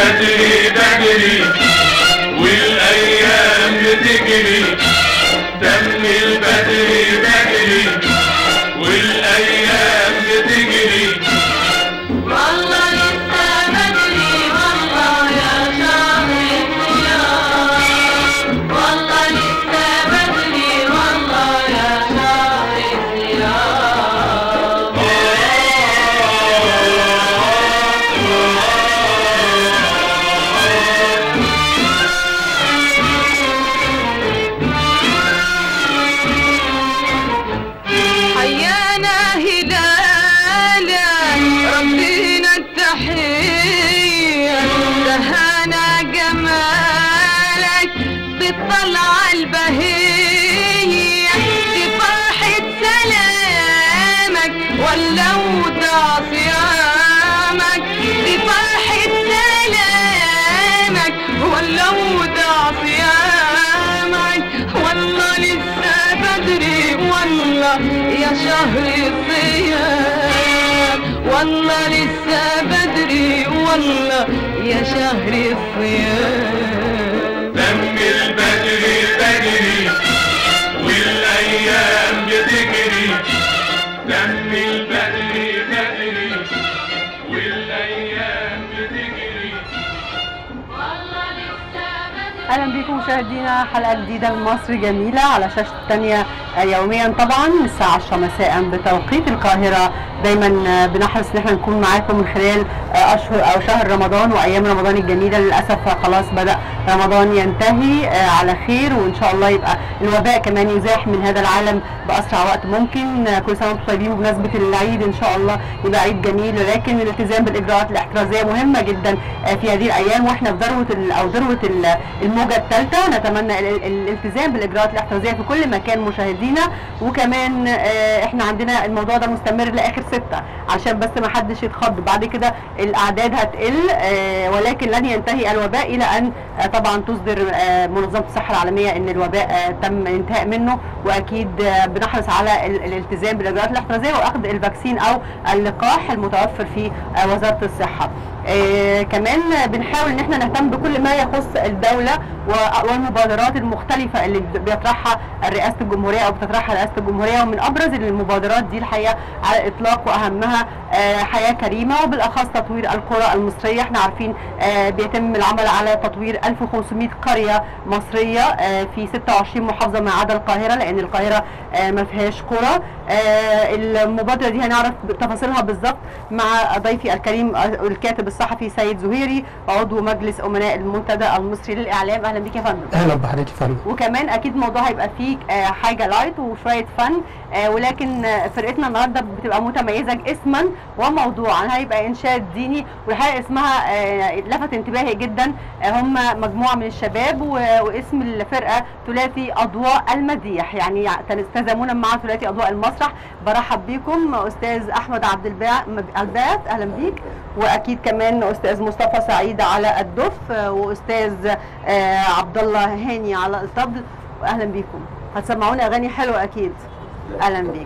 البدري بدري والايام بتجري دم البدري بدري والايام بتجري والله لسه بدري والله يا شهر الصيام والله لسه بدري والله يا شهر الصيام حيانا هلالا ربنا التحية دهانا جمالك بالطلعة البهية بفرحة سلامك ولو صيامك بفرحة سلامك ولو صيامك والله لسه بدري والله يا شهر الصيام والله لسه بدري والله يا شهر الصيام دم البدري بدري والايام بتجري دم البدري بدري والايام بتجري والله لسه بدري اهلا بيكم مشاهدينا حلقه جديده من مصر جميله على شاشه الثانيه يوميا طبعا من الساعه 10 مساء بتوقيت القاهره دايما آه، بنحرص ان احنا نكون معاكم من خلال آه، اشهر او شهر رمضان وايام رمضان الجميله للاسف خلاص بدا رمضان ينتهي آه، على خير وان شاء الله يبقى الوباء كمان يزاح من هذا العالم باسرع وقت ممكن آه، كل سنه وانتم طيبين بمناسبه العيد ان شاء الله يبقى عيد جميل ولكن الالتزام بالاجراءات الاحترازيه مهمه جدا آه، في هذه الايام واحنا في ذروه ال- او ذروه ال- الموجه الثالثه نتمنى ال- ال- الالتزام بالاجراءات الاحترازيه في كل مكان مشاهدينا وكمان آه، احنا عندنا الموضوع ده مستمر لاخر ستة عشان بس ما حدش يتخض بعد كده الاعداد هتقل آه، ولكن لن ينتهي الوباء الى ان آه، طبعا تصدر آه، منظمه الصحه العالميه ان الوباء آه، تم الانتهاء منه واكيد آه، بنحرص على ال- الالتزام بالاجراءات الاحترازيه واخذ الفاكسين او اللقاح المتوفر في آه، وزاره الصحه آه، كمان بنحاول ان احنا نهتم بكل ما يخص الدوله و- والمبادرات المختلفه اللي ب- بيطرحها رئاسه الجمهوريه او بتطرحها رئاسه الجمهوريه ومن ابرز المبادرات دي الحقيقه على الاطلاق واهمها آه، حياه كريمه وبالاخص تطوير القرى المصريه احنا عارفين آه، بيتم العمل على تطوير 1500 قريه مصريه آه، في 26 محافظه ما عدا القاهره لان القاهره آه، ما فيهاش قرى آه، المبادره دي هنعرف تفاصيلها بالظبط مع ضيفي الكريم آه، الكاتب الصحفي سيد زهيري عضو مجلس امناء المنتدى المصري للاعلام اهلا بيك يا فندم اهلا بحضرتك يا فندم وكمان اكيد الموضوع هيبقى فيه آه، حاجه لايت وشويه فن آه، ولكن آه، فرقتنا النهارده بتبقى متميزه اسما وموضوعا هيبقى انشاد ديني والحقيقه اسمها آه، لفت انتباهي جدا آه، هم مجموعه من الشباب و- واسم الفرقه ثلاثي اضواء المديح يعني تزامنا مع ثلاثي اضواء المسرح برحب بيكم استاذ احمد عبد الباع الباعث اهلا بيك واكيد كمان استاذ مصطفى سعيد على الدف آه، واستاذ آه، عبد الله هاني على الطبل واهلا بيكم هتسمعونا اغاني حلوه اكيد اهلا بيك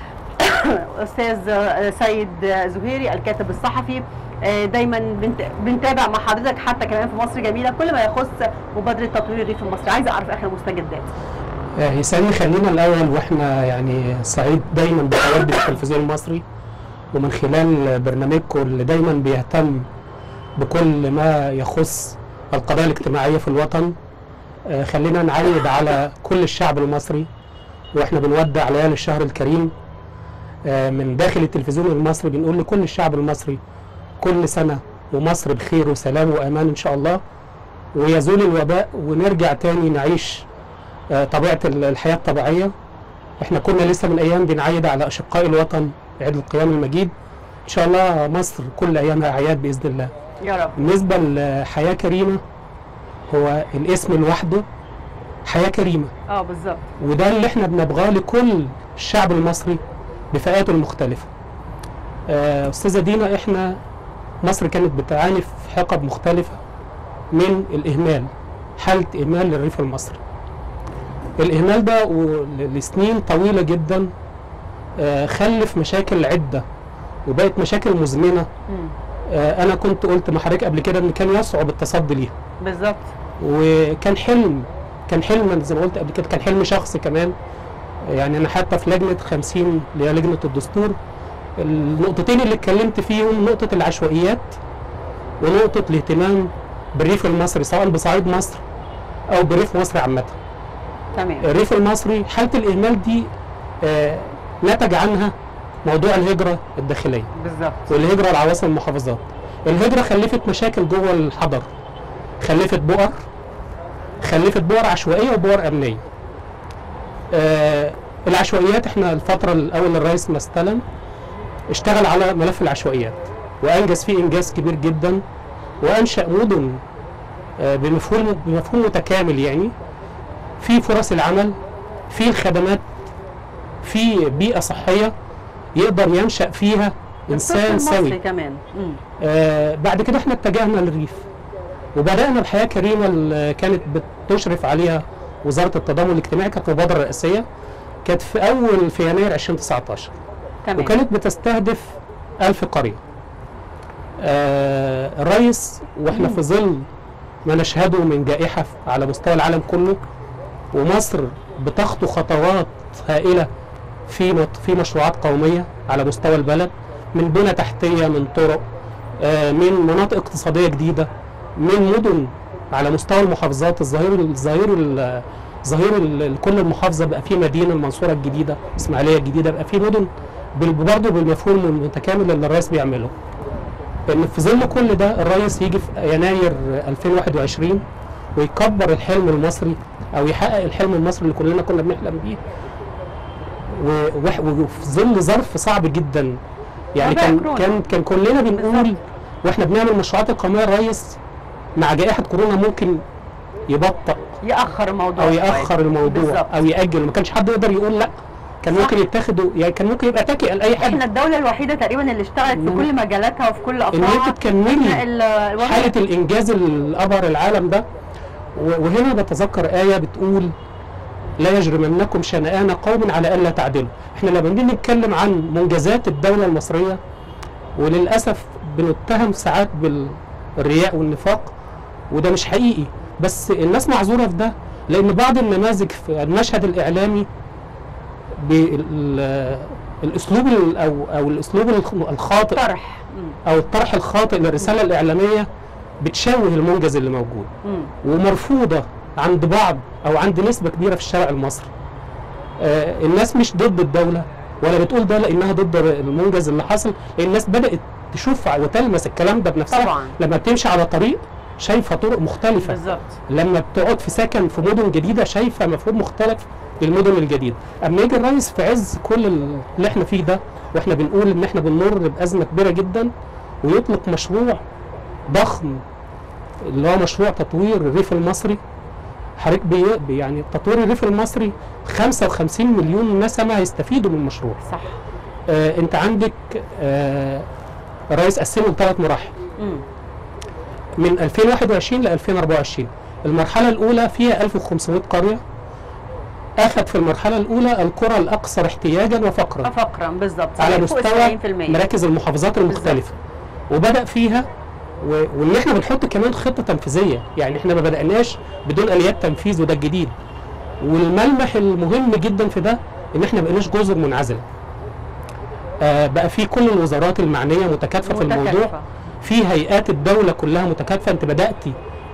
استاذ آه، سيد آه، زهيري الكاتب الصحفي آه، دايما بنت- بنتابع مع حضرتك حتى كمان في مصر جميله كل ما يخص مبادره تطوير الريف المصري عايزه اعرف اخر المستجدات آه، يسألني خلينا الاول واحنا يعني سعيد دايما بتواجد التلفزيون المصري ومن خلال برنامجكم اللي دايما بيهتم بكل ما يخص القضايا الاجتماعيه في الوطن آه، خلينا نعيد على كل الشعب المصري واحنا بنودع ليالي الشهر الكريم آه، من داخل التلفزيون المصري بنقول لكل الشعب المصري كل سنه ومصر بخير وسلام وامان ان شاء الله ويزول الوباء ونرجع تاني نعيش آه، طبيعه ال- الحياه الطبيعيه احنا كنا لسه من ايام بنعيد على اشقاء الوطن عيد القيام المجيد ان شاء الله مصر كل ايامها اعياد باذن الله يا رب بالنسبه لحياه كريمه هو الاسم لوحده حياه كريمه اه بالظبط وده اللي احنا بنبغاه لكل الشعب المصري بفئاته المختلفه آه، استاذه دينا احنا مصر كانت بتعاني في حقب مختلفه من الاهمال حاله اهمال للريف المصري الاهمال ده و- لسنين طويله جدا آه، خلف مشاكل عده وبقت مشاكل مزمنه مم. آه، انا كنت قلت مع حضرتك قبل كده ان كان يصعب التصدي ليها بالظبط وكان حلم كان حلم زي ما قلت قبل كده كان حلم شخصي كمان يعني انا حتى في لجنه 50 اللي هي لجنه الدستور النقطتين اللي اتكلمت فيهم نقطه العشوائيات ونقطه الاهتمام بالريف المصري سواء بصعيد مصر او بريف مصر عامه تمام الريف المصري حاله الاهمال دي آه، نتج عنها موضوع الهجره الداخليه بالظبط والهجره لعواصم المحافظات الهجره خلفت مشاكل جوه الحضر خلفت بؤر خلفت بؤر عشوائيه وبؤر امنيه آه العشوائيات احنا الفتره الاول الرئيس ما استلم اشتغل على ملف العشوائيات وانجز فيه انجاز كبير جدا وانشا مدن آه بمفهوم بمفهوم متكامل يعني في فرص العمل في الخدمات في بيئه صحيه يقدر ينشا فيها انسان الطفل المصري سوي كمان مم. آه بعد كده احنا اتجهنا للريف وبدانا بحياه كريمه اللي كانت بتشرف عليها وزاره التضامن الاجتماعي كانت مبادره رئاسيه كانت في اول في يناير 2019 تمام وكانت بتستهدف ألف قريه آه الرئيس واحنا في ظل ما نشهده من جائحه على مستوى العالم كله ومصر بتخطو خطوات هائله في مت- في مشروعات قوميه على مستوى البلد من بنى تحتيه من طرق آه، من مناطق اقتصاديه جديده من مدن على مستوى المحافظات الظهير الظهير ال- ظهير ال- كل المحافظه بقى في مدينه المنصوره الجديده اسماعيليه الجديده بقى في مدن بال- برضه بالمفهوم المتكامل اللي الرئيس بيعمله ان في ظل كل ده الرئيس يجي في يناير 2021 ويكبر الحلم المصري او يحقق الحلم المصري اللي كلنا كنا بنحلم بيه و- وح- وفي ظل ظرف صعب جدا يعني وباء كان كورونا. كان كان كلنا بنقول بالظبط. واحنا بنعمل مشروعات القوميه الرئيس مع جائحه كورونا ممكن يبطأ ياخر الموضوع او شوية. ياخر الموضوع بالظبط. او ياجل ما كانش حد يقدر يقول لا كان صح. ممكن يتاخدوا يعني كان ممكن يبقى تكئ لاي حد احنا الدولة الوحيدة تقريبا اللي اشتغلت في إن- كل مجالاتها وفي كل ان افراعها انت تكملي إحنا ال- الوضع- حاله الانجاز اللي ابهر العالم ده و- وهنا بتذكر ايه بتقول لا يجرمنكم شنآن قوم على الا تعدلوا احنا لما بنيجي نتكلم عن منجزات الدوله المصريه وللاسف بنتهم ساعات بالرياء والنفاق وده مش حقيقي بس الناس معذوره في ده لان بعض النماذج في المشهد الاعلامي بالاسلوب او او الاسلوب الخ- الخاطئ طرح مم. او الطرح الخاطئ للرساله الاعلاميه بتشوه المنجز اللي موجود مم. ومرفوضه عند بعض او عند نسبه كبيره في الشارع المصري آه الناس مش ضد الدوله ولا بتقول ده لانها ضد المنجز اللي حصل لان الناس بدات تشوف وتلمس الكلام ده بنفسها طبعاً. لما بتمشي على طريق شايفه طرق مختلفه بالظبط لما بتقعد في سكن في مدن جديده شايفه مفهوم مختلف للمدن الجديده اما يجي الرئيس في عز كل اللي احنا فيه ده واحنا بنقول ان احنا بنمر بازمه كبيره جدا ويطلق مشروع ضخم اللي هو مشروع تطوير الريف المصري حضرتك بي بي- يعني تطوير الريف المصري 55 مليون نسمه هيستفيدوا من المشروع صح آه انت عندك آه الرئيس قسمه لثلاث مراحل مم. من 2021 ل 2024 المرحلة الأولى فيها 1500 قرية أخذ في المرحلة الأولى القرى الأكثر احتياجا وفقرا فقرا بالظبط على فوق مستوى 70%. مراكز المحافظات المختلفة وبدأ فيها و... وإن إحنا بنحط كمان خطة تنفيذية يعني إحنا ما بدأناش بدون آليات تنفيذ وده الجديد والملمح المهم جدا في ده إن إحنا ما بقيناش جزر منعزلة آه بقى في كل الوزارات المعنية متكاتفة في الموضوع متكاتفة. في هيئات الدولة كلها متكاتفة انت بدأتي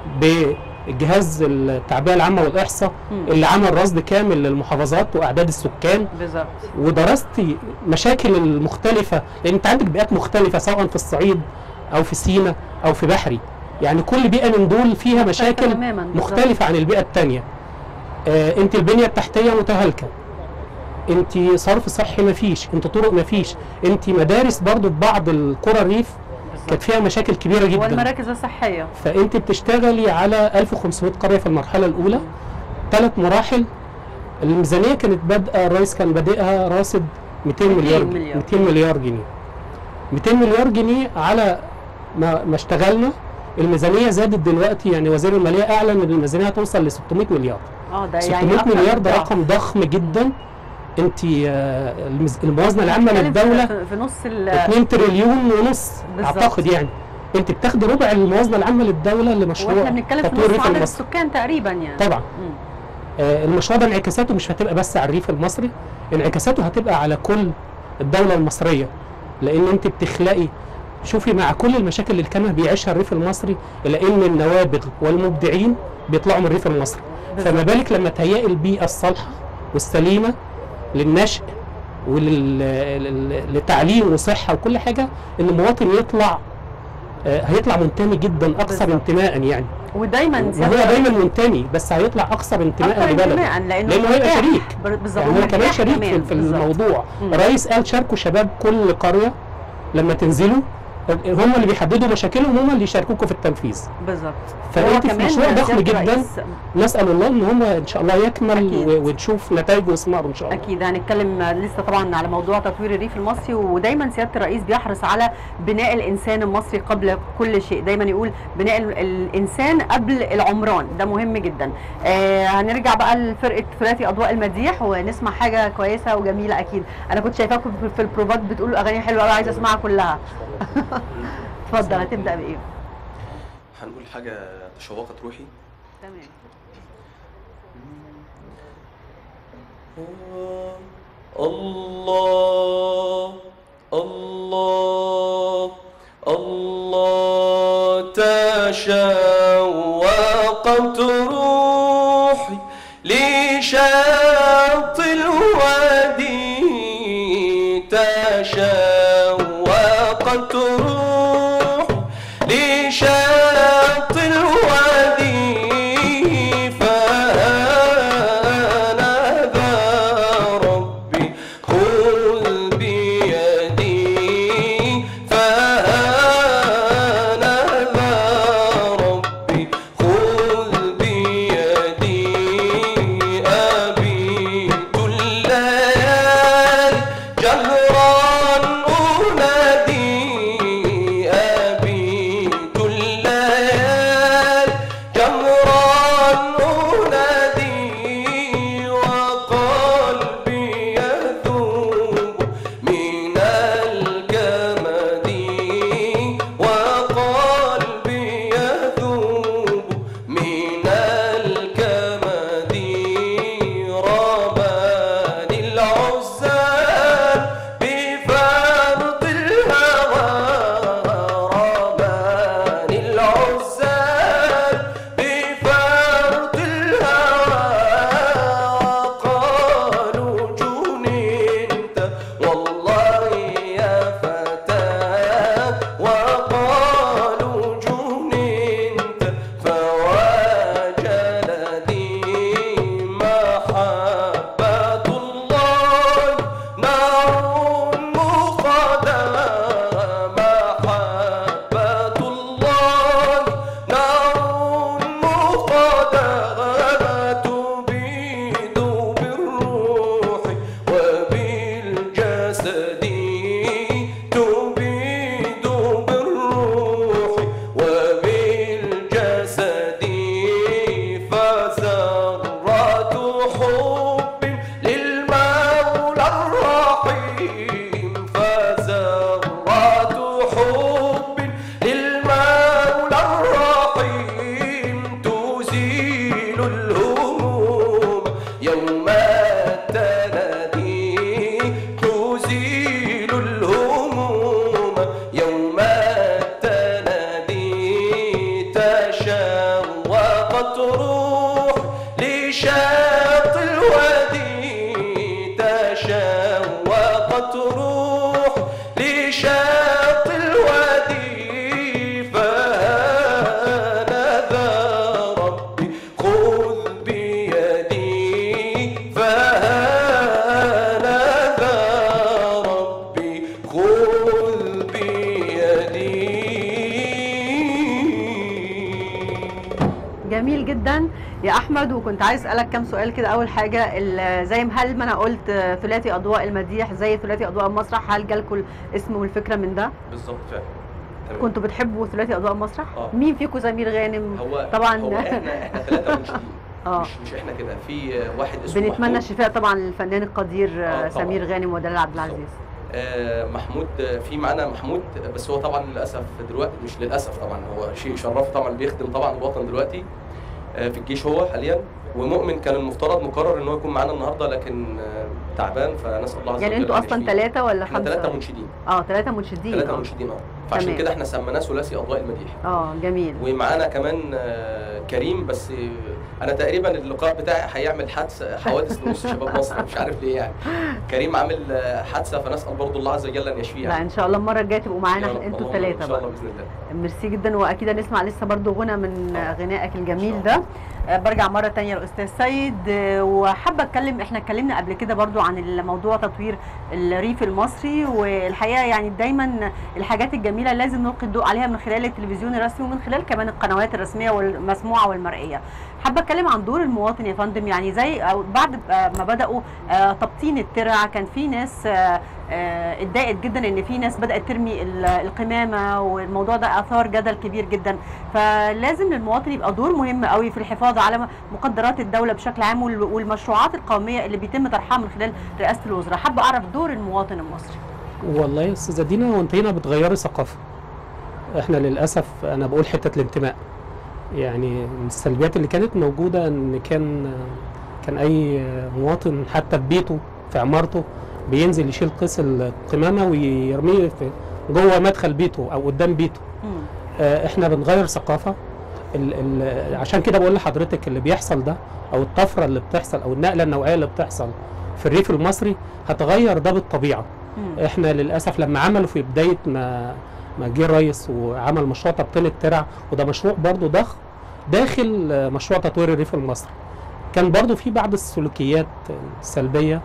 بجهاز التعبئة العامة والإحصاء مم. اللي عمل رصد كامل للمحافظات وأعداد السكان بالظبط ودرستي مشاكل المختلفة لأن أنت عندك بيئات مختلفة سواء في الصعيد أو في سيناء أو في بحري يعني كل بيئة من دول فيها مشاكل تماماً، بالظبط. مختلفة عن البيئة التانية آه انت البنية التحتية متهالكة انت صرف صحي مفيش انت طرق مفيش انت مدارس برضو في بعض القرى الريف كانت فيها مشاكل كبيرة جدا والمراكز الصحية فانت بتشتغلي على 1500 قريه في المرحله الاولى ثلاث مراحل الميزانيه كانت بادئه الرئيس كان بادئها راصد 200 مليار 200 مليار. 200 مليار جنيه 200 مليار جنيه على ما ما اشتغلنا الميزانيه زادت دلوقتي يعني وزير الماليه اعلن ان الميزانيه هتوصل ل 600 مليار اه ده 600 يعني أكتر مليار من ده ضعف. رقم ضخم جدا انت آه، الميز- الموازنه العامه بنتكلم للدوله في- في نص ال 2 تريليون ونص بالظبط. اعتقد يعني انت بتاخدي ربع الموازنه العامه للدوله لمشروع واحنا بنتكلم في تطوير نص الريف عدد المصري السكان تقريبا يعني طبعا مم. آه، المشروع ده انعكاساته مش هتبقى بس على الريف المصري انعكاساته هتبقى على كل الدولة المصرية لان انت بتخلقي شوفي مع كل المشاكل اللي كان بيعيشها الريف المصري الا ان النوابغ والمبدعين بيطلعوا من الريف المصري فما بالك لما تهيئي البيئة الصالحة والسليمة للنشء وللتعليم وصحة وكل حاجة ان المواطن يطلع آه، هيطلع منتمي جدا اكثر بالظبط. انتماء يعني ودايما وهو سيادة دايما منتمي بس هيطلع اكثر انتماء أكتر لبلده انتماء لانه لانه هيبقى مرتاح. شريك بر- بالظبط يعني هو كمان مرتاح شريك كمان. في, في بالظبط. الموضوع مم. الرئيس قال شاركوا شباب كل قريه لما تنزلوا هم اللي بيحددوا مشاكلهم هم اللي يشاركوكم في التنفيذ بالظبط فأنت هو في مشروع ضخم سيادة جدا. الرئيس نسال الله ان هم ان شاء الله يكمل أكيد. و- ونشوف نتائجه وثماره ان شاء الله اكيد هنتكلم لسه طبعا على موضوع تطوير الريف المصري ودايما سياده الرئيس بيحرص على بناء الانسان المصري قبل كل شيء دايما يقول بناء ال- الانسان قبل العمران ده مهم جدا آه هنرجع بقى لفرقه ثلاثي اضواء المديح ونسمع حاجه كويسه وجميله اكيد انا كنت شايفاكم في- في البروفات بتقولوا اغاني حلوه قوي عايزه اسمعها كلها اتفضل هتبدا بايه هنقول حاجة تشوقت روحي تمام الله الله الله تشوقت روحي لشاط الوادي تشوقت روحي لشاط الوادي فأنا ذا ربي خذ بيدي فأنا ذا ربي خذ بيدي أبيت الليالي جهرا أنادي أبيت الليالي جهرا أنادي وقلبي يذوب من الكمد وقلبي يذوب من الكمد رماني العزال بفرط الهوى رماني العزال بفرط الهوى قالوا جننت والله يا فتى وقالوا جننت فواجلدي محبة الله نار مقدة محبة الله نار مقدة تبيد بالروح وبالجسد تبيد بالروح وبالجسد فزرات حب للمولى الرحيم فزرات حب للمولى الرحيم تزيل الهموم يوم التنادي تزيل الهموم يوم التنادي تشوقت روح لشاط الوادي تشوقت روح لشاط الوادي فأنا ذا ربي خذ بيدي فأنا ذا ربي خذ بيدي جميل جدا يا احمد وكنت عايز اسالك كام سؤال كده اول حاجه ال- زي ما هل ما انا قلت آه، ثلاثي اضواء المديح زي ثلاثي اضواء المسرح هل جالكم الاسم والفكره من ده بالظبط فعلا تمام. كنتوا بتحبوا ثلاثي اضواء المسرح آه. مين فيكم سمير غانم هو طبعا هو احنا احنا ثلاثة منشئين اه مش مش احنا كده في واحد اسمه بنتمنى محمود. الشفاء طبعا للفنان القدير آه، آه، طبعاً. سمير غانم ودلال عبد العزيز آه، محمود آه، في معانا محمود آه، بس هو طبعا للاسف دلوقتي مش للاسف طبعا هو شيء يشرفه طبعا بيخدم طبعا الوطن دلوقتي آه، في الجيش هو حاليا ومؤمن كان المفترض مقرر ان هو يكون معانا النهارده لكن آه، تعبان فنسال الله عز وجل يعني انتوا أن اصلا يشفيه. ثلاثه ولا احنا خمسه ثلاثه منشدين اه ثلاثه منشدين ثلاثه آه. منشدين اه فعشان تمام. كده احنا سميناه ثلاثي اضواء المديح اه جميل ومعانا كمان آه، كريم بس آه، انا تقريبا اللقاء بتاعي هيعمل حادثه حوادث لنص شباب مصر مش عارف ليه يعني كريم عامل آه، حادثه فنسال برضو الله عز وجل ان يشفيه لا يعني. ان شاء الله المره الجايه تبقوا يا معانا رب، انتوا اللهم الثلاثه ان شاء بقى الله باذن الله ميرسي جدا واكيد هنسمع لسه برضو غنى من آه. غنائك إن الجميل شاء ده آه، برجع مره تانية الاستاذ سيد آه، وحابه اتكلم احنا اتكلمنا قبل كده برضو عن الموضوع تطوير الريف المصري والحقيقه يعني دايما الحاجات الجميله لازم نلقي الضوء عليها من خلال التلفزيون الرسمي ومن خلال كمان القنوات الرسميه والمسموعه والمرئيه حابه اتكلم عن دور المواطن يا فندم يعني زي أو بعد آه، ما بداوا آه، تبطين الترع كان في ناس آه، آه، اتضايقت جدا ان في ناس بدات ترمي ال- القمامه والموضوع ده اثار جدل كبير جدا فلازم للمواطن يبقى دور مهم قوي في الحفاظ على مقدرات الدوله بشكل عام وال- والمشروعات القوميه اللي بيتم طرحها من خلال رئاسه الوزراء حابه اعرف دور المواطن المصري والله يا استاذه دينا هو انت هنا بتغيري ثقافه احنا للاسف انا بقول حته الانتماء يعني من السلبيات اللي كانت موجوده ان كان كان اي مواطن حتى في بيته في عمارته بينزل يشيل قيس القمامه ويرميه في جوه مدخل بيته او قدام بيته آه، احنا بنغير ثقافه ال ال عشان كده بقول لحضرتك اللي بيحصل ده او الطفره اللي بتحصل او النقله النوعيه اللي بتحصل في الريف المصري هتغير ده بالطبيعه مم. احنا للاسف لما عملوا في بدايه ما ما جه الرئيس وعمل مشروع تبطين الترع وده مشروع برضه ضخم داخل آه، مشروع تطوير الريف المصري كان برضه في بعض السلوكيات السلبيه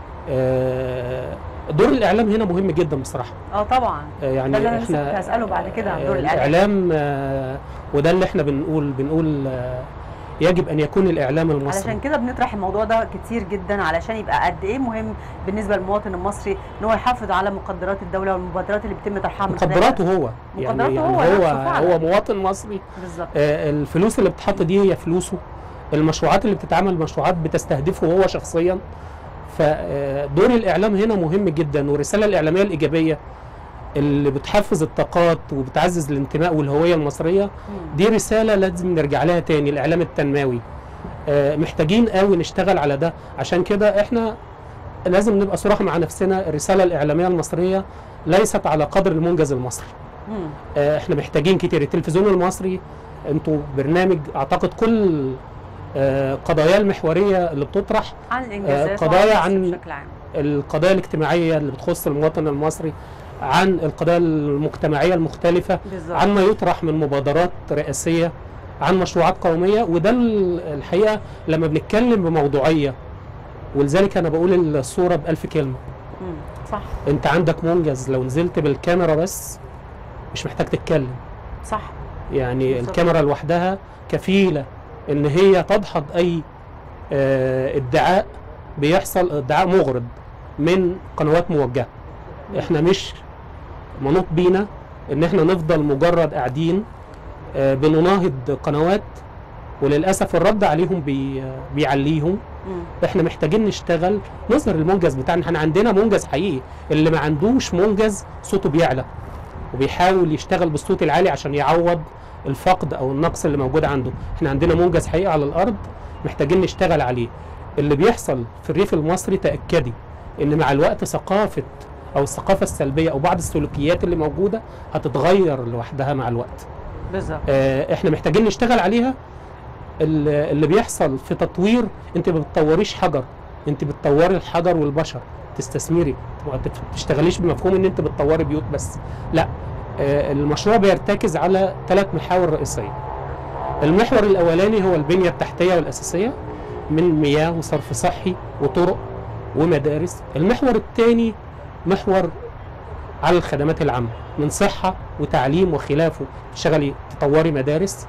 آه، دور الاعلام هنا مهم جدا بصراحه اه طبعا آه، يعني ده اللي أنا لسه احنا كنت هسأله بعد كده عن دور آه، الإعلام. الاعلام آه، وده اللي احنا بنقول بنقول آه، يجب ان يكون الاعلام المصري علشان كده بنطرح الموضوع ده كتير جدا علشان يبقى قد ايه مهم بالنسبه للمواطن المصري ان هو يحافظ على مقدرات الدوله والمبادرات اللي بيتم طرحها من خلال- مقدراته هو يعني, مقدراته يعني هو هو نفسه فعلا. هو مواطن مصري بالظبط آه، الفلوس اللي بتتحط دي هي فلوسه المشروعات اللي بتتعمل مشروعات بتستهدفه هو شخصيا فدور الاعلام هنا مهم جدا والرساله الاعلاميه الايجابيه اللي بتحفز الطاقات وبتعزز الانتماء والهويه المصريه مم. دي رساله لازم نرجع لها تاني الاعلام التنموي آه، محتاجين قوي نشتغل على ده عشان كده احنا لازم نبقى صراحه مع نفسنا الرساله الاعلاميه المصريه ليست على قدر المنجز المصري مم. آه، احنا محتاجين كتير التلفزيون المصري انتوا برنامج اعتقد كل آه، قضايا المحوريه اللي بتطرح عن الانجازات قضايا وعن عن- مصر بشكل عام القضايا الاجتماعيه اللي بتخص المواطن المصري عن القضايا المجتمعيه المختلفه بالظبط عن ما يطرح من مبادرات رئاسيه عن مشروعات قوميه وده ال- الحقيقه لما بنتكلم بموضوعيه ولذلك انا بقول الصوره بألف كلمه مم. صح انت عندك منجز لو نزلت بالكاميرا بس مش محتاج تتكلم صح يعني بالظبط. الكاميرا لوحدها كفيله ان هي تدحض اي آه، ادعاء بيحصل ادعاء مغرض من قنوات موجهه احنا مش منوط بينا ان احنا نفضل مجرد قاعدين آه، بنناهض قنوات وللاسف الرد عليهم بي بيعليهم مم. احنا محتاجين نشتغل نظهر المنجز بتاعنا احنا عندنا منجز حقيقي اللي ما عندوش منجز صوته بيعلى وبيحاول يشتغل بالصوت العالي عشان يعوض الفقد او النقص اللي موجود عنده احنا عندنا منجز حقيقي على الارض محتاجين نشتغل عليه اللي بيحصل في الريف المصري تاكدي ان مع الوقت ثقافه او الثقافه السلبيه او بعض السلوكيات اللي موجوده هتتغير لوحدها مع الوقت بالظبط آه، احنا محتاجين نشتغل عليها ال- اللي بيحصل في تطوير انت ما بتطوريش حجر انت بتطوري الحجر والبشر تستثمري ما بتشتغليش بمفهوم ان انت بتطوري بيوت بس لا آه، المشروع بيرتكز على ثلاث محاور رئيسيه المحور الاولاني هو البنيه التحتيه والاساسيه من مياه وصرف صحي وطرق ومدارس المحور الثاني محور على الخدمات العامه من صحه وتعليم وخلافه تشتغلي تطوري مدارس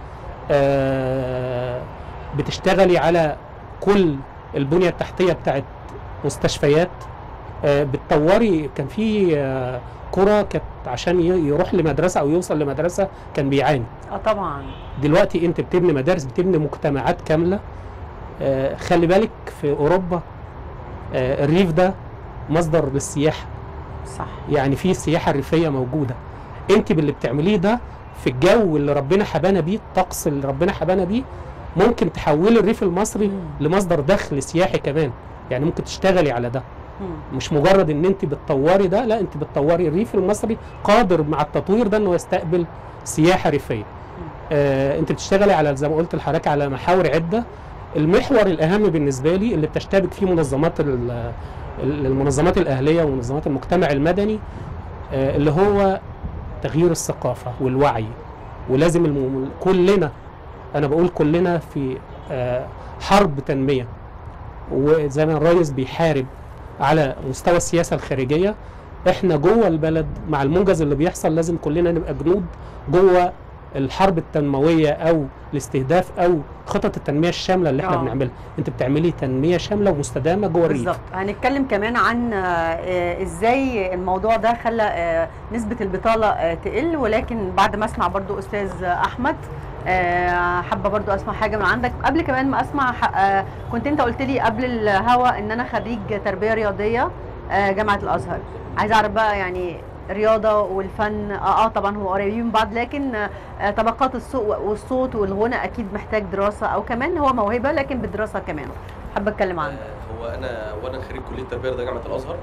آه، بتشتغلي على كل البنيه التحتيه بتاعت مستشفيات آه، بتطوري كان في آه، قرى كانت عشان ي- يروح لمدرسه او يوصل لمدرسه كان بيعاني اه طبعا دلوقتي انت بتبني مدارس بتبني مجتمعات كامله آه، خلي بالك في اوروبا آه، الريف ده مصدر للسياحه صح يعني في سياحه ريفيه موجوده انت باللي بتعمليه ده في الجو اللي ربنا حبانا بيه الطقس اللي ربنا حبانا بيه ممكن تحولي الريف المصري مم. لمصدر دخل سياحي كمان يعني ممكن تشتغلي على ده مم. مش مجرد ان انت بتطوري ده لا انت بتطوري الريف المصري قادر مع التطوير ده انه يستقبل سياحه ريفيه آه انت بتشتغلي على زي ما قلت لحضرتك على محاور عده المحور الاهم بالنسبه لي اللي بتشتبك فيه منظمات ال- ال- المنظمات الاهليه ومنظمات المجتمع المدني آه اللي هو تغيير الثقافه والوعي ولازم الم... كلنا انا بقول كلنا في آه حرب تنميه وزي ما الرئيس بيحارب على مستوى السياسه الخارجيه احنا جوه البلد مع المنجز اللي بيحصل لازم كلنا نبقى جنود جوه الحرب التنمويه او الاستهداف او خطط التنميه الشامله اللي احنا آه. بنعملها انت بتعملي تنميه شامله ومستدامه جوه الريف بالظبط هنتكلم كمان عن آه، آه، ازاي الموضوع ده خلى آه، نسبة البطالة آه، تقل ولكن بعد ما اسمع برضو استاذ احمد آه، حابة برضو اسمع حاجة من عندك قبل كمان ما اسمع ح- آه، كنت انت قلت لي قبل الهوا ان انا خريج تربية رياضية آه، جامعة الازهر عايزة اعرف بقى يعني الرياضة والفن اه, آه طبعا هو قريبين من بعض لكن آه، آه، طبقات الصوت والصوت والغنى اكيد محتاج دراسة او كمان هو موهبة لكن بدراسة كمان حابة اتكلم عنه هو انا وانا خريج كليه التربيه ده جامعه الازهر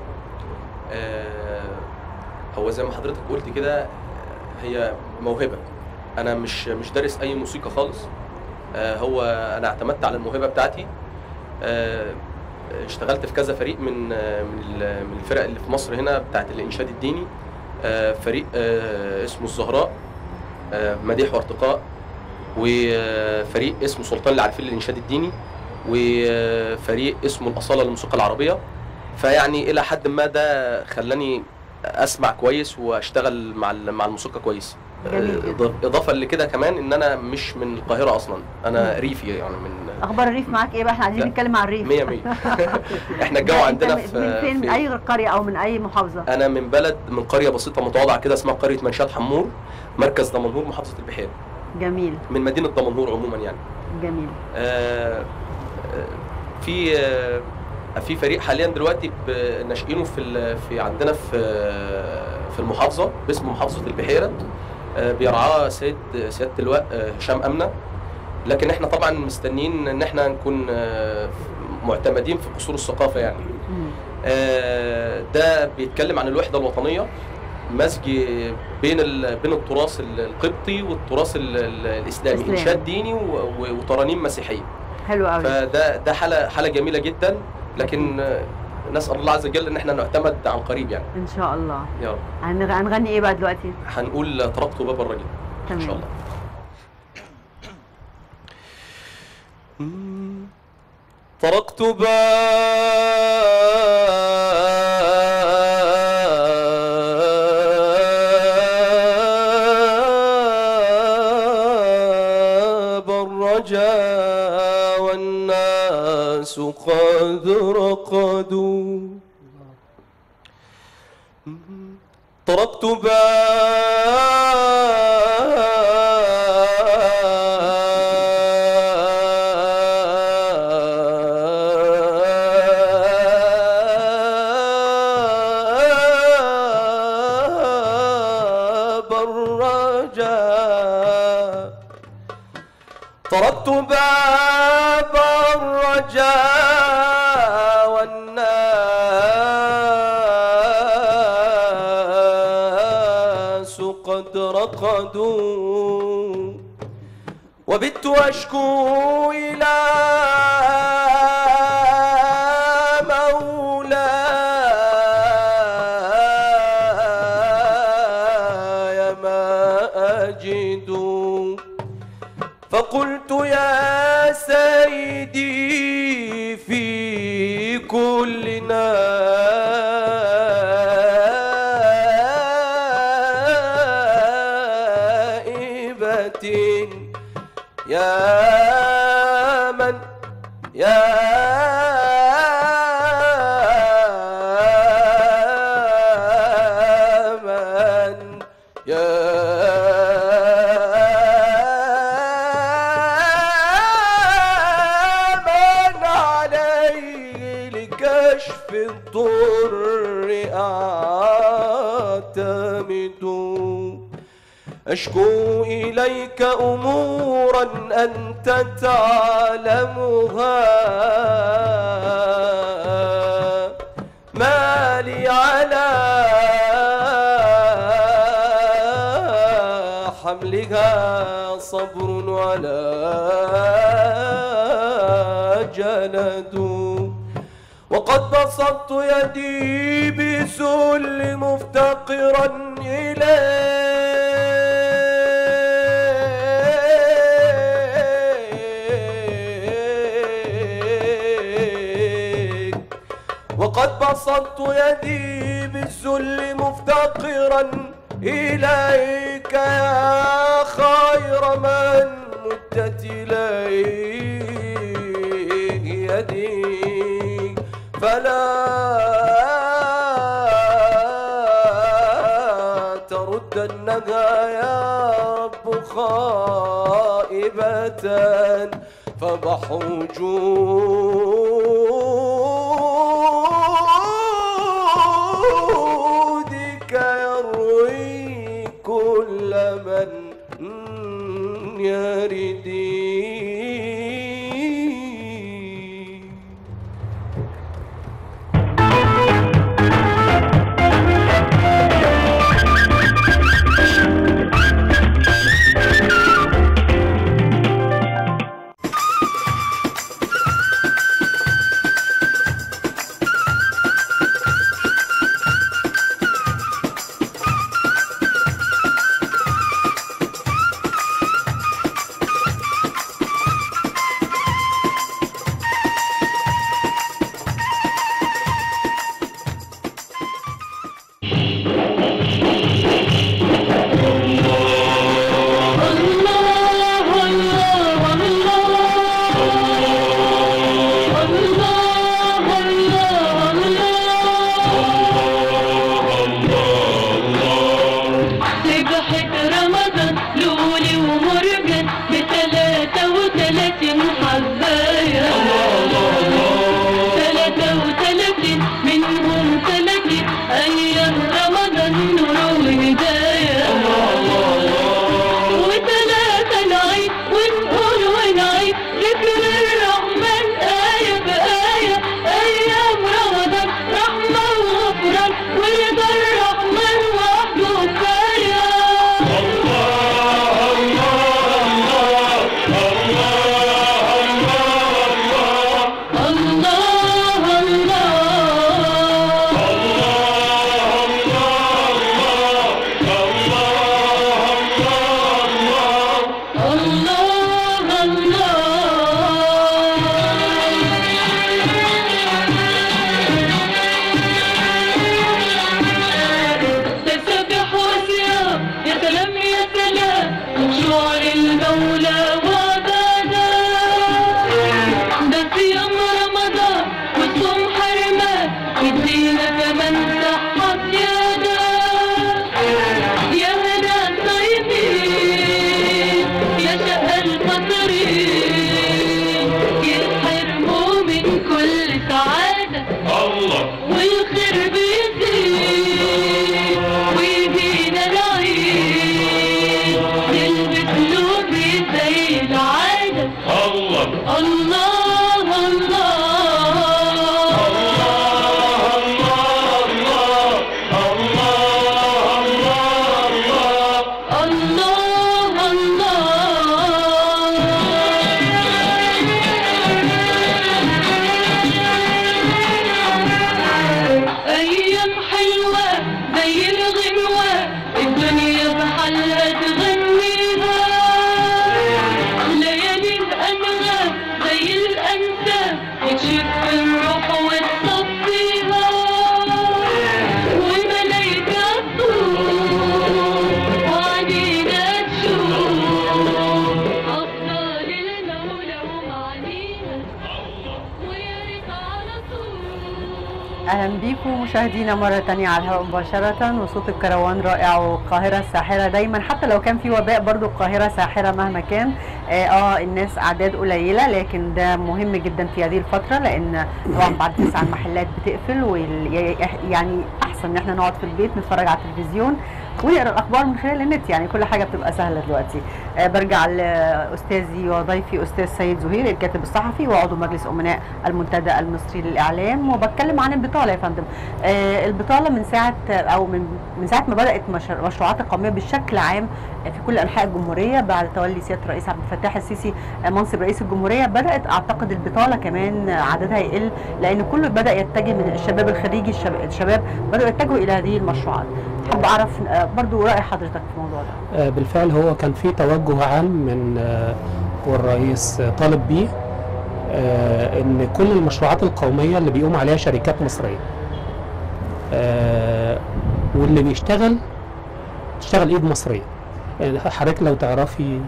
آه، هو زي ما حضرتك قلت كده آه، هي موهبه انا مش مش دارس اي موسيقى خالص آه، هو انا اعتمدت على الموهبه بتاعتي آه، اشتغلت في كذا فريق من آه، من ال- من الفرق اللي في مصر هنا بتاعت الانشاد الديني آه، فريق آه، اسمه الزهراء آه، مديح وارتقاء وفريق اسمه سلطان العارفين للانشاد الديني وفريق اسمه الاصاله للموسيقى العربيه فيعني الى حد ما ده خلاني اسمع كويس واشتغل مع ال- مع الموسيقى كويس جميل جدا. إضاف- اضافه لكده كمان ان انا مش من القاهره اصلا انا ريفي يعني من اخبار الريف معاك ايه بقى احنا عايزين لا. نتكلم عن الريف مية مية احنا الجو لا، عندنا أنت في, من فين من في اي قريه او من اي محافظه انا من بلد من قريه بسيطه متواضعه كده اسمها قريه منشات حمور مركز دمنهور محافظه البحيره جميل من مدينه دمنهور عموما يعني جميل آه، آه، في آه، في فريق حاليا دلوقتي ب- ناشئينه في ال- في عندنا في آه، في المحافظه باسم محافظه البحيره آه، بيرعاه سيد سياده اللواء آه، هشام امنه لكن احنا طبعا مستنيين ان احنا نكون آه، معتمدين في قصور الثقافه يعني مم. آه، ده بيتكلم عن الوحده الوطنيه مزج بين ال... بين التراث ال- القبطي والتراث ال... ال- الاسلامي الإسلامي. انشاد ديني و... و... وترانيم مسيحيه حلو قوي فده ده حاله حاله جميله جدا لكن آه، نسال الله عز وجل ان احنا نعتمد عن قريب يعني ان شاء الله يا رب هنغ- هنغني ايه بقى دلوقتي هنقول طرقت باب الرجل ان تمام شاء الله طرقت باب الرجا والناس قد رقدوا طرقت باب الرجاء طردت باب الرجاء والناس قد رقدوا وبت أشكو إلى مولاي ما أجد فقلت يا سيدي في كل نائبة يا من يا من يا من عليه لكشف الضر جامد أشكو إليك أمورا أنت تعلمها ما لي على حملها صبر ولا جلد وقد بسطت يدي بسل مفتقرا إليك وقد بسطت يدي بالذل مفتقرا إليك يا خير من مدت إليه يدي فلا تردنها يا رب خائبة فبحر جودك يروي كل من يردي بكم مشاهدينا مرة تانية على الهواء مباشرة وصوت الكروان رائع والقاهرة الساحرة دايما حتى لو كان في وباء برضو القاهرة ساحرة مهما كان اه, آه الناس أعداد قليلة لكن ده مهم جدا في هذه الفترة لأن طبعا بعد تسعة المحلات بتقفل وال- يعني أحسن إن احنا نقعد في البيت نتفرج على التلفزيون ونقرا الاخبار من خلال النت يعني كل حاجه بتبقى سهله دلوقتي آه برجع لاستاذي وضيفي استاذ سيد زهير الكاتب الصحفي وعضو مجلس امناء المنتدى المصري للاعلام وبتكلم عن البطاله يا فندم آه البطاله من ساعه او من من ساعه ما بدات مش- المشروعات القوميه بشكل عام في كل انحاء الجمهوريه بعد تولي سياده الرئيس عبد الفتاح السيسي آه، منصب رئيس الجمهوريه بدات اعتقد البطاله كمان عددها يقل لان كله بدا يتجه من الشباب الخريجي الشب- الشباب بداوا يتجهوا الى هذه المشروعات حابب اعرف آه، برضو راي حضرتك في الموضوع ده آه، بالفعل هو كان في توجه عام من آه، والرئيس آه، طالب بيه آه، ان كل المشروعات القوميه اللي بيقوم عليها شركات مصريه آه، واللي بيشتغل تشتغل ايد مصريه يعني حضرتك لو تعرفي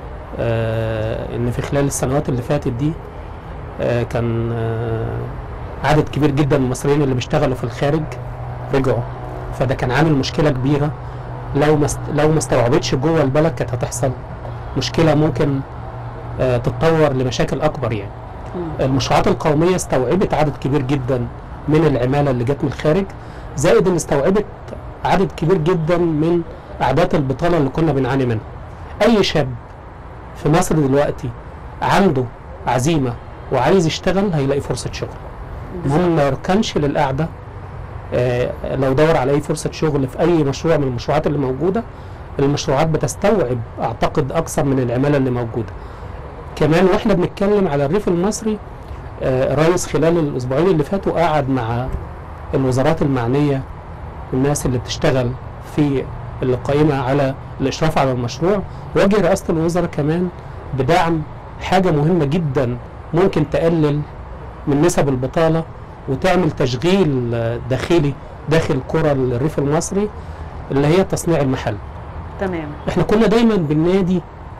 آه، ان في خلال السنوات اللي فاتت دي آه، كان آه، عدد كبير جدا من المصريين اللي بيشتغلوا في الخارج رجعوا فده كان عامل مشكله كبيره لو ما است- لو ما استوعبتش جوه البلد كانت هتحصل مشكله ممكن آه، تتطور لمشاكل اكبر يعني المشروعات القوميه استوعبت عدد كبير جدا من العماله اللي جت من الخارج زائد ان استوعبت عدد كبير جدا من اعداد البطاله اللي كنا بنعاني منها اي شاب في مصر دلوقتي عنده عزيمه وعايز يشتغل هيلاقي فرصه شغل المهم ما يركنش للقعده آه، لو دور على اي فرصه شغل في اي مشروع من المشروعات اللي موجوده المشروعات بتستوعب اعتقد اكثر من العماله اللي موجوده كمان واحنا بنتكلم على الريف المصري آه، الرئيس خلال الاسبوعين اللي فاتوا قعد مع الوزارات المعنيه الناس اللي بتشتغل في اللي قائمه على الاشراف على المشروع وجه رئاسه الوزراء كمان بدعم حاجه مهمه جدا ممكن تقلل من نسب البطاله وتعمل تشغيل آه، داخلي داخل قرى الريف المصري اللي هي تصنيع المحل تمام احنا كنا دايما بالنادي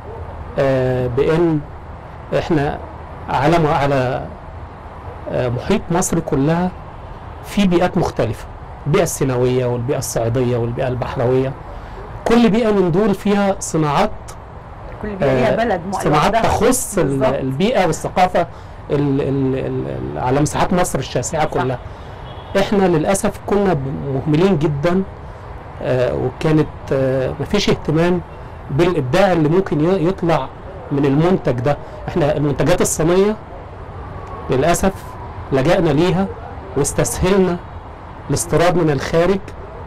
آه بان احنا على م- على آه محيط مصر كلها في بيئات مختلفة البيئة السيناوية والبيئة الصعيدية والبيئة البحروية كل بيئة من دول فيها صناعات كل بيئه ليها بلد م- صناعات لوحدها. تخص ال- بالظبط. البيئة والثقافة ال ال ال ال على مساحات مصر الشاسعة كلها احنا للأسف كنا ب- مهملين جدا آه وكانت آه مفيش اهتمام بالإبداع اللي ممكن ي- يطلع من المنتج ده احنا المنتجات الصينية للأسف لجأنا ليها واستسهلنا الاستيراد من الخارج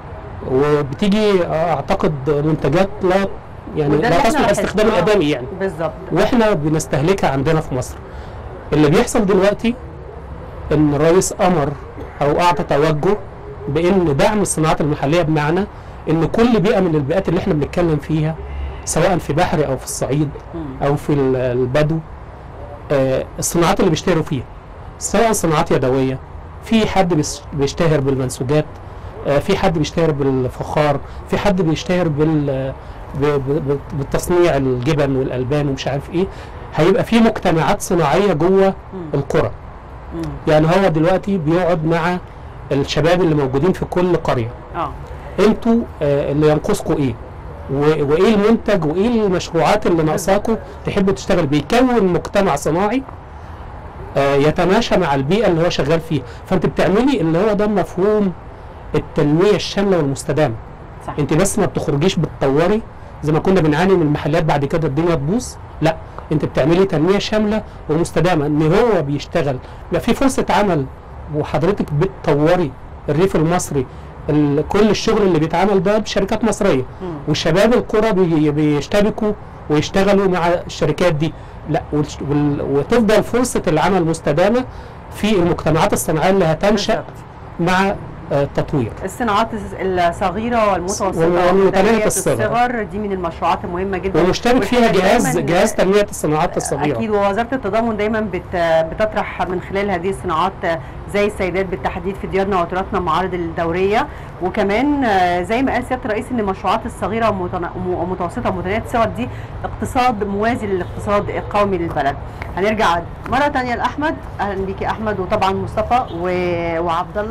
وبتيجي آه، اعتقد منتجات لا يعني وده لا اللي احنا تصلح استخدام لاحظناه. الادمي يعني بالظبط واحنا بنستهلكها عندنا في مصر اللي بيحصل دلوقتي ان الرئيس امر او اعطى توجه بان دعم الصناعات المحليه بمعنى ان كل بيئه من البيئات اللي احنا بنتكلم فيها سواء في بحري او في الصعيد او في ال- البدو آه، الصناعات اللي بيشتهروا فيها سواء صناعات يدويه في حد بيس- بيشتهر بالمنسوجات آه، في حد بيشتهر بالفخار في حد بيشتهر بال ب- ب- ب- بالتصنيع الجبن والالبان ومش عارف ايه هيبقى في مجتمعات صناعيه جوه القرى مم. يعني هو دلوقتي بيقعد مع الشباب اللي موجودين في كل قريه اه انتوا آه، اللي ينقصكم ايه و- وايه المنتج وايه المشروعات اللي ناقصاكم تحبوا تشتغل بيه يكون مجتمع صناعي آه، يتماشى مع البيئه اللي هو شغال فيها فانت بتعملي اللي هو ده مفهوم التنميه الشامله والمستدامه صح انت بس ما بتخرجيش بتطوري زي ما كنا بنعاني من المحلات بعد كده الدنيا تبوظ لا انت بتعملي تنميه شامله ومستدامه ان هو بيشتغل يبقى في فرصه عمل وحضرتك بتطوري الريف المصري ال- كل الشغل اللي بيتعمل ده بشركات مصريه مم. وشباب القرى بي- بيشتبكوا ويشتغلوا مع الشركات دي لا والش- وال- وتفضل فرصه العمل مستدامه في المجتمعات الصناعيه اللي هتنشا بالظبط. مع آه، التطوير الصناعات الصغيره والمتوسطه والمتناهية ومتناهية الصغر. الصغر دي من المشروعات المهمه جدا ومشترك فيها وإحنا جهاز دايماً- جهاز تنميه الصناعات الصغيره اكيد ووزاره التضامن دايما بت بتطرح من خلال هذه الصناعات زي السيدات بالتحديد في ديارنا وتراثنا المعارض الدوريه وكمان آه، زي ما قال سياده الرئيس ان المشروعات الصغيره ومتنا- ومتوسطه ومتناهيه الصغر دي اقتصاد موازي للاقتصاد القومي للبلد هنرجع مره ثانيه لاحمد اهلا بيك يا احمد وطبعا مصطفى و- وعبد الله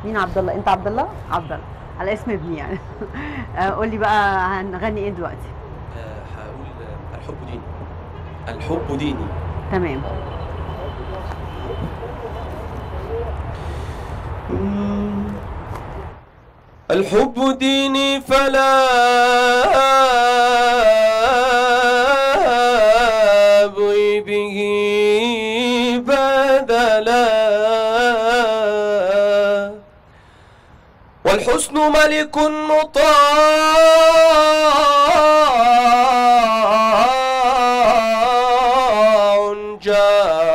مين عبد الله انت عبد الله عبد الله على اسم ابني يعني آه، قول لي بقى هنغني ايه دلوقتي آه، هقول آه، الحب ديني الحب ديني تمام الحب ديني فلا أبغي به بدلا والحسن ملك مطاع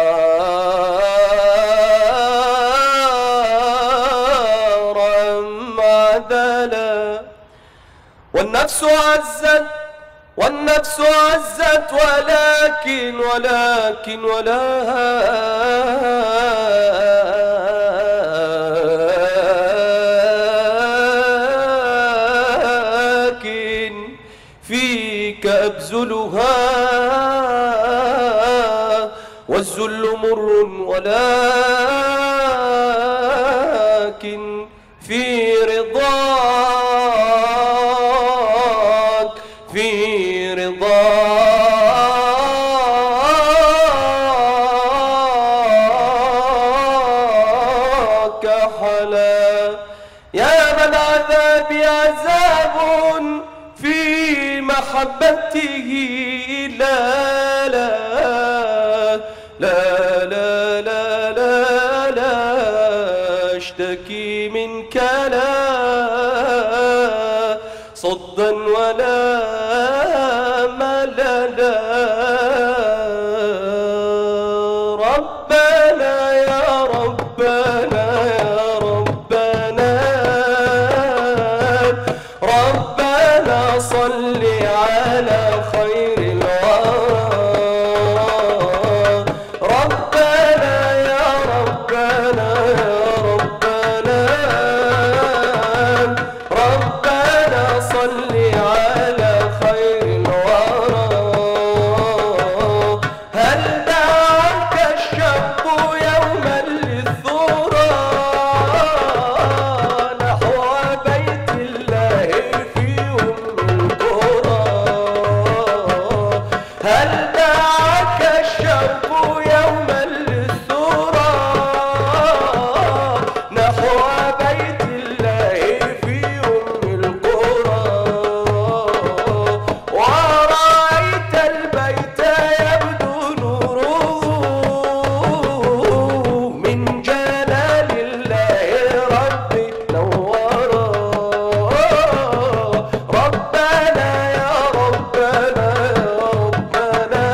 جارا معدلا والنفس عزت والنفس عزت ولكن ولكن ولكن فيك أبذلها والذل مر ولكن في رضاك في رضاك حلا يا من عذابي عذاب في محبته لا لا لا لا لا لا لا اشتكي منك لا صدا ولا مللا ربنا يا ربنا يا ربنا ربنا صل على خير الورى ربنا يا ربنا يا ربنا ربنا صل على خير الورى هل دعاك الشاب يوما للثورى نحو بيت الله في أم القرى هل دعاك الشاب يوما للثورى نحو بيت الله في أم القرى ورأيت البيت يبدو نوره من جلال الله ربي نورا ربنا يا ربنا يا ربنا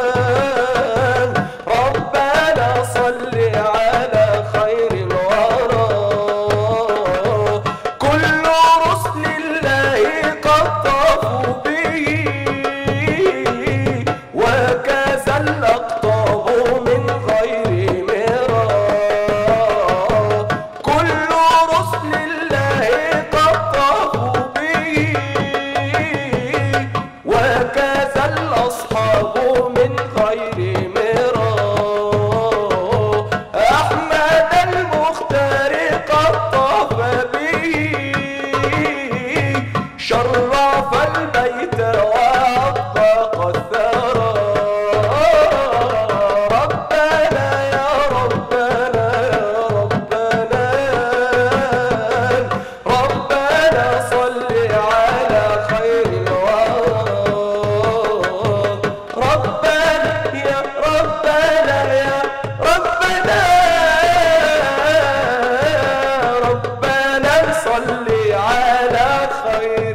ربنا صل على خير الورى كل رسل الله قد طافوا به وكذا الأقطاب من غير مرى كل رسل الله قد طافوا به وكذا الأصحاب من غير مرى أحمد المختار قد طاف به شرف البيت وأطلق الثرى ربنا يا ربنا يا ربنا ربنا صل على خير الورى ربنا يا ربنا يا ربنا ربنا صل على خير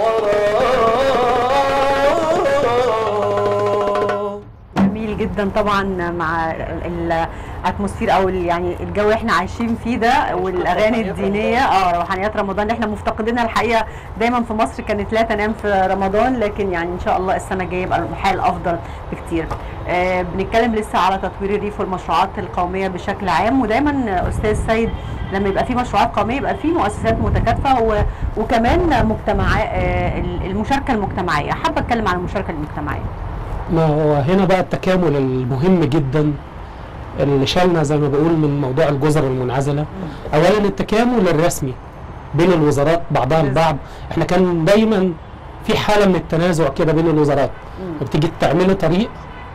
الورى جميل جدا طبعا مع ال- الاتموسفير او ال- يعني الجو اللي احنا عايشين فيه ده والاغاني الدينيه اه روحانيات رمضان اللي احنا مفتقدينها الحقيقه دايما في مصر كانت لا تنام في رمضان لكن يعني ان شاء الله السنه الجايه يبقى الحال افضل بكتير آه بنتكلم لسه على تطوير الريف والمشروعات القوميه بشكل عام ودايما استاذ سيد لما يبقى في مشروعات قوميه يبقى في مؤسسات متكاتفه و- وكمان مجتمعات آه المشاركه المجتمعيه حابه اتكلم عن المشاركه المجتمعيه ما هو هنا بقى التكامل المهم جدا اللي شالنا زي ما بقول من موضوع الجزر المنعزله اولا التكامل الرسمي بين الوزارات بعضها البعض احنا كان دايما في حاله من التنازع كده بين الوزارات بتيجي تعملوا طريق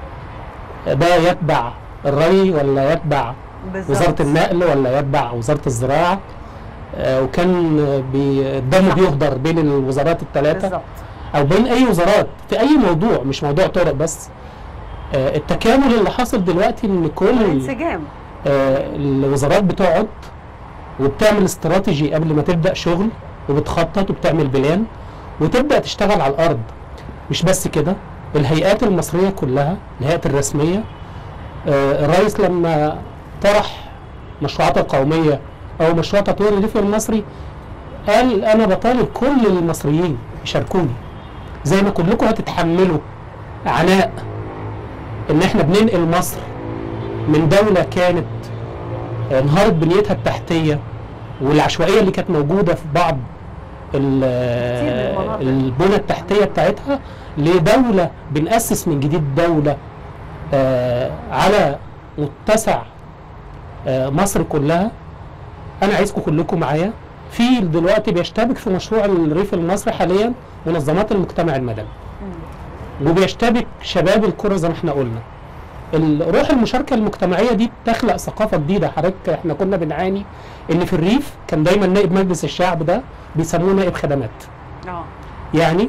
ده يتبع الري ولا يتبع بالظبط. وزاره النقل ولا يتبع وزاره الزراعه آه، وكان آه، بي- الدم بيهدر بين الوزارات الثلاثه بالظبط او بين اي وزارات في اي موضوع مش موضوع طرق بس آه، التكامل اللي حاصل دلوقتي ان كل انسجام آه، الوزارات بتقعد وبتعمل استراتيجي قبل ما تبدا شغل وبتخطط وبتعمل بلان وتبدا تشتغل على الارض مش بس كده الهيئات المصريه كلها الهيئات الرسميه آه، الرئيس لما طرح مشروعات القوميه او مشروع تطوير الريف المصري قال انا بطالب كل المصريين يشاركوني زي ما كلكم هتتحملوا عناء ان احنا بننقل مصر من دولة كانت انهارت بنيتها التحتية والعشوائية اللي كانت موجودة في بعض ال- المناطق. البنى التحتية بتاعتها لدولة بنأسس من جديد دولة آه، على متسع آه، مصر كلها أنا عايزكم كلكم معايا في دلوقتي بيشتبك في مشروع الريف المصري حاليا منظمات المجتمع المدني وبيشتبك شباب الكرة زي ما احنا قلنا الروح المشاركه المجتمعيه دي بتخلق ثقافه جديده حضرتك احنا كنا بنعاني ان في الريف كان دايما نائب مجلس الشعب ده بيسموه نائب خدمات اه يعني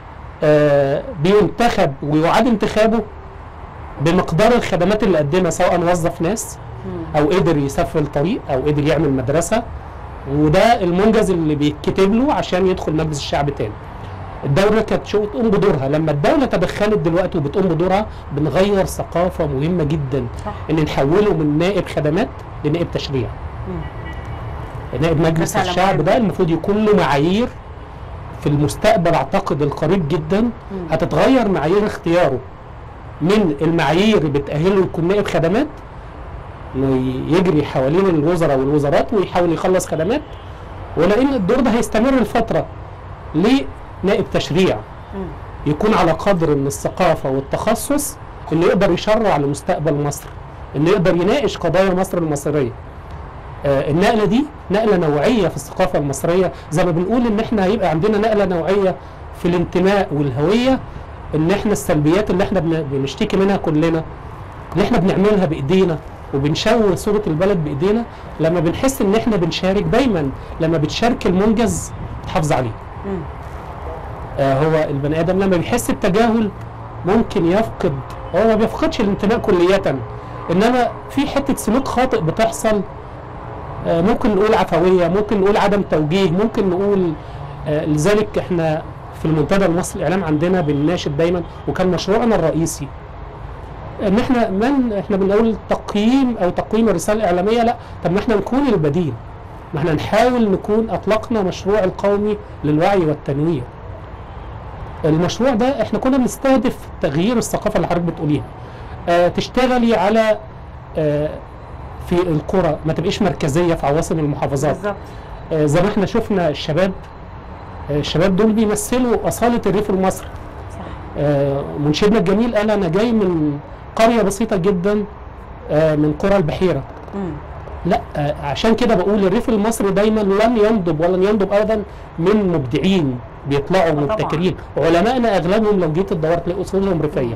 آه بينتخب ويعاد انتخابه بمقدار الخدمات اللي قدمها سواء وظف ناس او قدر يسفل الطريق او قدر يعمل مدرسه وده المنجز اللي بيتكتب له عشان يدخل مجلس الشعب تاني الدولة كانت شو تقوم بدورها لما الدولة تدخلت دلوقتي وبتقوم بدورها بنغير ثقافة مهمة جدا صح. ان نحوله من نائب خدمات لنائب تشريع نائب مجلس مسألة الشعب مهمة. ده المفروض يكون له معايير في المستقبل اعتقد القريب جدا هتتغير معايير اختياره من المعايير اللي بتأهله يكون نائب خدمات انه يجري حوالين الوزراء والوزارات ويحاول يخلص خدمات ولان الدور ده هيستمر لفتره لنائب تشريع يكون على قدر من الثقافه والتخصص انه يقدر يشرع لمستقبل مصر انه يقدر يناقش قضايا مصر المصريه آه النقله دي نقله نوعيه في الثقافه المصريه زي ما بنقول ان احنا هيبقى عندنا نقله نوعيه في الانتماء والهويه ان احنا السلبيات اللي احنا بن- بنشتكي منها كلنا اللي احنا بنعملها بايدينا وبنشوه صوره البلد بايدينا لما بنحس ان احنا بنشارك دايما لما بتشارك المنجز تحافظ عليه آه هو البني ادم لما بيحس بتجاهل ممكن يفقد هو ما بيفقدش الانتماء كلية انما في حتة سلوك خاطئ بتحصل آه ممكن نقول عفوية ممكن نقول عدم توجيه ممكن نقول آه لذلك احنا في المنتدى المصري الاعلام عندنا بنناشد دايما وكان مشروعنا الرئيسي ان احنا من احنا بنقول تقييم او تقويم الرساله الاعلاميه لا طب ما احنا نكون البديل ما احنا نحاول نكون اطلقنا مشروع القومي للوعي والتنوير المشروع ده احنا كنا بنستهدف تغيير الثقافه اللي حضرتك بتقوليها آه تشتغلي على آه في القرى ما تبقيش مركزيه في عواصم المحافظات بالظبط آه زي ما احنا شفنا الشباب آه الشباب دول بيمثلوا اصاله الريف المصري صح آه منشدنا الجميل قال انا جاي من قريه بسيطه جدا آه من قرى البحيره مم. لا آه عشان كده بقول الريف المصري دايما لن ينضب ولن ينضب ابدا من مبدعين بيطلعوا طبعاً. مبتكرين علمائنا اغلبهم لو جيت تدور تلاقي اصولهم ريفيه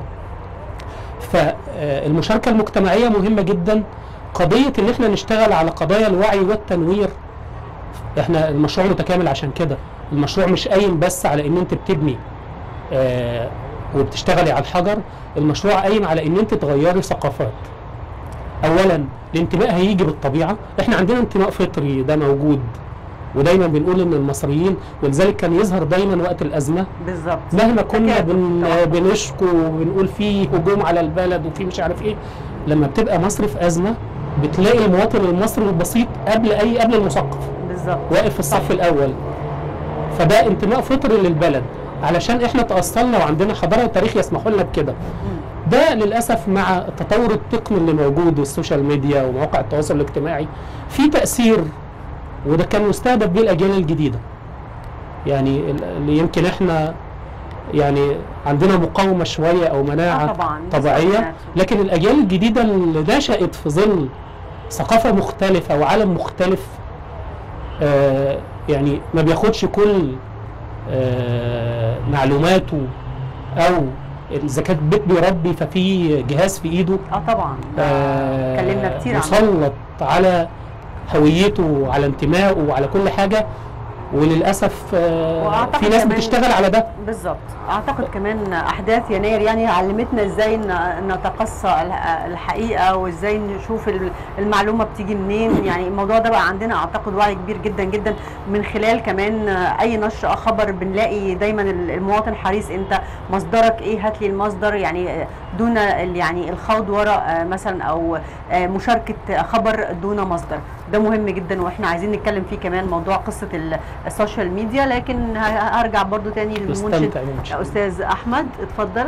فالمشاركه المجتمعيه مهمه جدا قضيه ان احنا نشتغل على قضايا الوعي والتنوير احنا المشروع متكامل عشان كده المشروع مش قايم بس على ان انت بتبني آه وبتشتغلي على الحجر المشروع قايم على ان انت تغيري ثقافات اولا الانتماء هيجي بالطبيعه احنا عندنا انتماء فطري ده موجود ودايما بنقول ان المصريين ولذلك كان يظهر دايما وقت الازمه بالظبط مهما كنا تكاتف بن طبعاً. بنشكو وبنقول في هجوم على البلد وفي مش عارف ايه لما بتبقى مصر في ازمه بتلاقي المواطن المصري البسيط قبل اي قبل المثقف بالظبط واقف في الصف الاول فده انتماء فطري للبلد علشان احنا تاصلنا وعندنا حضاره وتاريخ يسمحوا لنا بكده ده للاسف مع التطور التقني اللي موجود والسوشيال ميديا ومواقع التواصل الاجتماعي في تاثير وده كان مستهدف بيه الاجيال الجديده يعني ال- اللي يمكن احنا يعني عندنا مقاومه شويه او مناعه آه طبعاً، طبيعيه بالظبط. لكن الاجيال الجديده اللي نشات في ظل ثقافه مختلفه وعالم مختلف آه يعني ما بياخدش كل آه معلوماته او اذا كان بيت بيربي ففي جهاز في ايده اه طبعا ده آه، اتكلمنا كتير عن مسلط على هويته وعلى انتمائه وعلى كل حاجه وللاسف آه، وأعتقد في ناس كمان- بتشتغل على ده بالظبط اعتقد كمان احداث يناير يعني علمتنا ازاي ن- نتقصى ال- الحقيقه وازاي نشوف ال- المعلومه بتيجي منين يعني الموضوع ده بقى عندنا اعتقد وعي كبير جدا جدا من خلال كمان اي نشر خبر بنلاقي دايما ال- المواطن حريص انت مصدرك ايه هات لي المصدر يعني دون ال- يعني الخوض وراء مثلا او مشاركه خبر دون مصدر ده مهم جدا واحنا عايزين نتكلم فيه كمان موضوع قصه ال- السوشيال ميديا لكن ه- هرجع برضو تاني للمنشد نستمتع بالمنشد. استاذ احمد اتفضل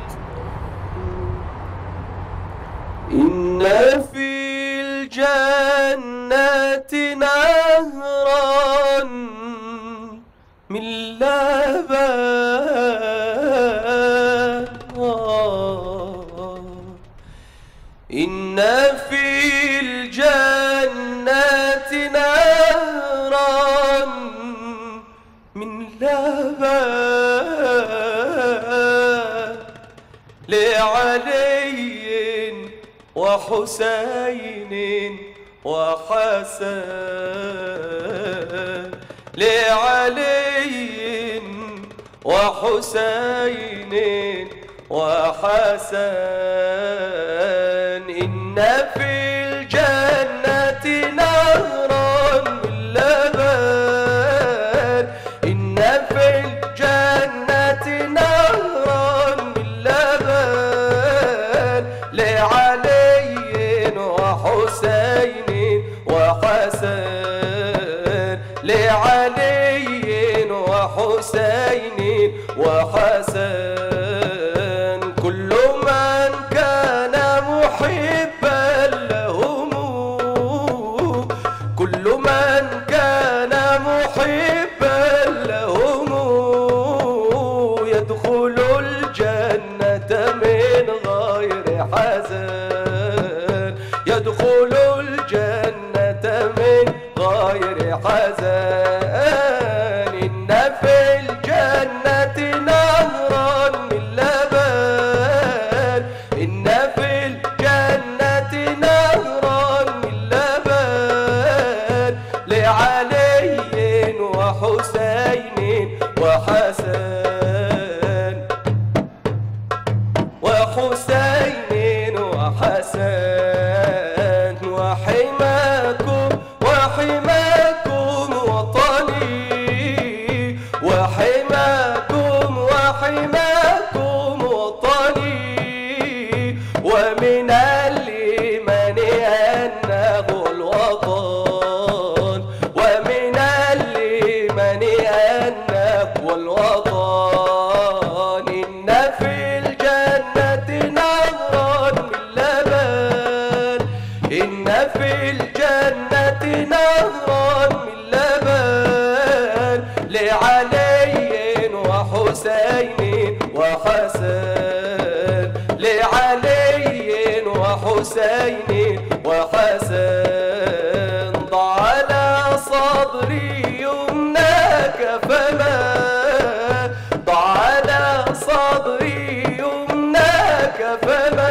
إن في الجنة نهرا من لبن إن في الجنة نهرا من لبن لعلي وحسين وحسن لعلي وحسين وحسن إن في الجنة نهرا من لبن إن في الجنة نهرا من لبن لعلي وحسين وحسن لعلي وحسين وحسن كل من كان محبا لهم كل من كان محبا لهم يدخل الجنة من غير حزن يدخل الجنة من غير حزن إن في الجنة نهرا من لبن إن في الجنة نهرا من لبن لعلي وحسين وحسن وحسين وحسن وحماكم وحماكم وطني وحماكم وحماكم وطني ومن الإيمان أنه الوطن ومن الإيمان أنه الوطن إن في الجنة نهرا من لبن إن في الجنة نهرا من لبن لعلي وحسين وحسن لعلي وحسين وحسن ضع على صدري يمناك فما ضع على صدري يمناك فما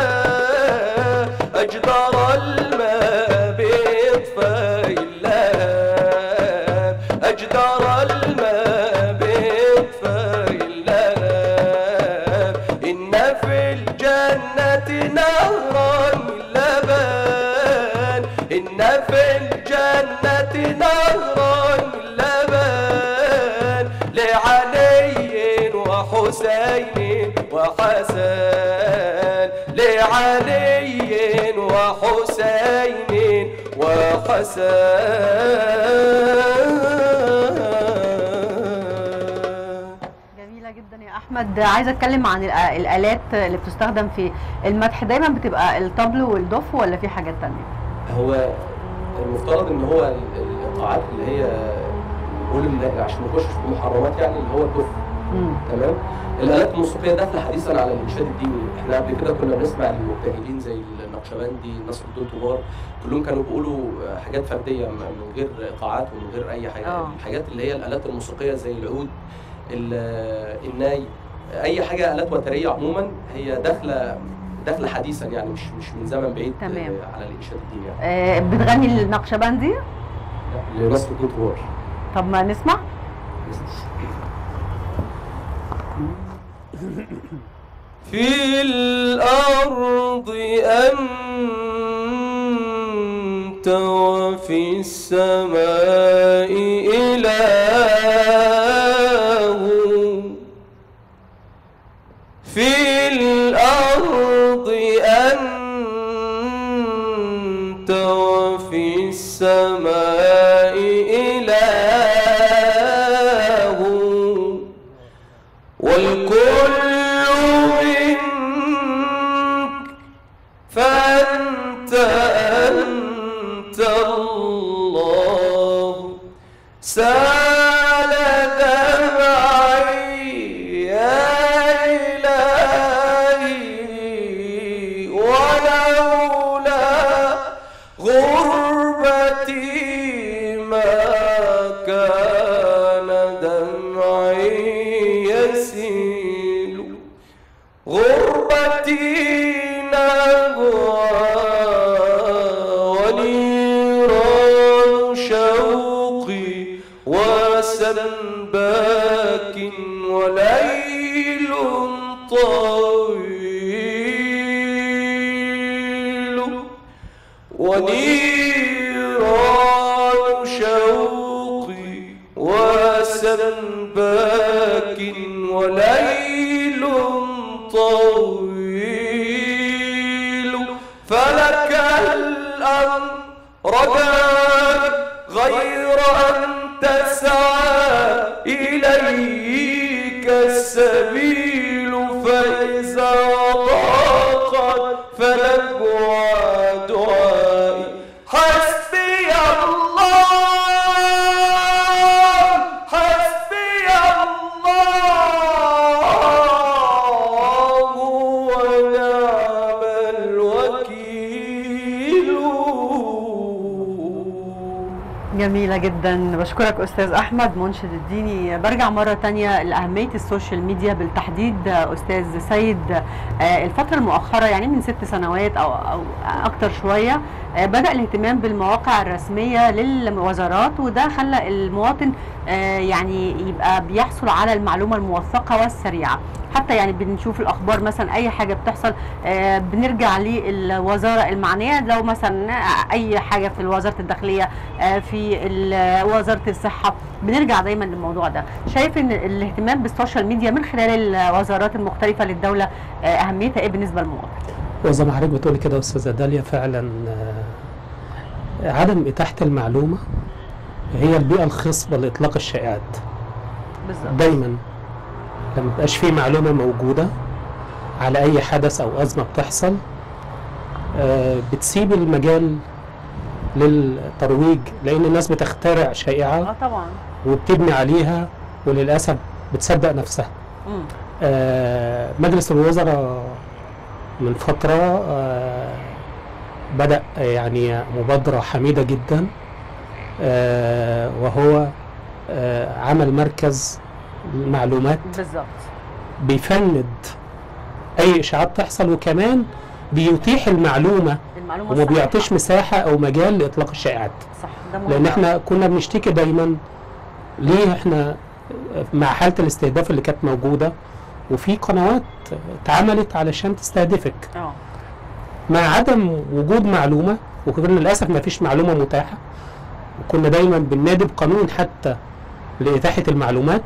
أجدر الماء بإطفاء اللهب أجدر الماء بإطفاء اللهب إن في الجنة نهرا من لبن إن في الجنة نهرا من لبن لعلي وحسين وحسن لعلي وحسين وحسن جميلة جدا يا أحمد عايزة أتكلم عن الآ- الآلات اللي بتستخدم في المدح دايما بتبقى الطبل والدف ولا في حاجات تانية؟ هو المفترض ان هو ال- الايقاعات اللي هي بيقول إن عشان ما نخش في محرمات يعني اللي هو الدف مم. تمام الالات الموسيقيه داخله حديثا على الانشاد الديني احنا قبل كده كنا بنسمع المبتهلين زي النقشبندي نصر الدين طوبار كلهم كانوا بيقولوا حاجات فرديه م- من غير ايقاعات ومن غير اي حاجه آه. الحاجات اللي هي الالات الموسيقيه زي العود ال- الناي اي حاجه الات وتريه عموما هي داخله داخله حديثا يعني مش مش من زمن بعيد تمام. آه، على الانشاد الديني يعني آه، بتغني النقشبندي لنصر الدين طوبار طب ما نسمع في الأرض أنت وفي السماء إله في الأرض أنت وفي السماء إله والكل منك فأنت أنت الله سال دمعي يا إلهي ولولا غربتي ما كان دمعي يسيل غربتي نجوى ونيران شوقي وسنباك وليل طويل ونيران شوقي وسنباك وليل طويل فلك الأمر رجاك غير أن تسعى إليك السبيل فإذا ضاقت فنجوى دعائي حسبي الله حسبي الله ونعم الوكيل جميلة جدا بشكرك أستاذ أحمد منشد الديني برجع مرة تانية لأهمية السوشيال ميديا بالتحديد آه، أستاذ سيد آه، الفترة المؤخرة يعني من ست سنوات أو, أو أكتر شوية آه، بدأ الاهتمام بالمواقع الرسمية للوزارات وده خلى المواطن آه، يعني يبقى بيحصل على المعلومة الموثقة والسريعة حتى يعني بنشوف الاخبار مثلا اي حاجه بتحصل آه، بنرجع للوزاره المعنيه لو مثلا اي حاجه في وزاره الداخليه آه، في ال- وزاره الصحه بنرجع دايما للموضوع ده شايف ان الاهتمام بالسوشيال ميديا من خلال الوزارات المختلفه للدوله آه، اهميتها ايه بالنسبه للمواطن وزي ما حضرتك بتقولي كده يا استاذه داليا فعلا آه، عدم اتاحه المعلومه هي البيئه الخصبه لاطلاق الشائعات بالظبط دايما لما يبقاش في معلومه موجوده على اي حدث او ازمه بتحصل آه، بتسيب المجال للترويج لان الناس بتخترع شائعه اه طبعا وبتبني عليها وللاسف بتصدق نفسها مم. آه، مجلس الوزراء من فترة آه، بدأ يعني مبادرة حميدة جدا آه، وهو آه، عمل مركز معلومات بالظبط بيفند أي إشاعات تحصل وكمان بيتيح المعلومة المعلومه وما الصحيحة. بيعطيش مساحة أو مجال لإطلاق الشائعات صح ده مهم لان أوي. احنا كنا بنشتكي دايما ليه احنا مع حاله الاستهداف اللي كانت موجوده وفي قنوات اتعملت علشان تستهدفك اه مع عدم وجود معلومه وكنا للاسف ما فيش معلومه متاحه وكنا دايما بننادي بقانون حتى لاتاحه المعلومات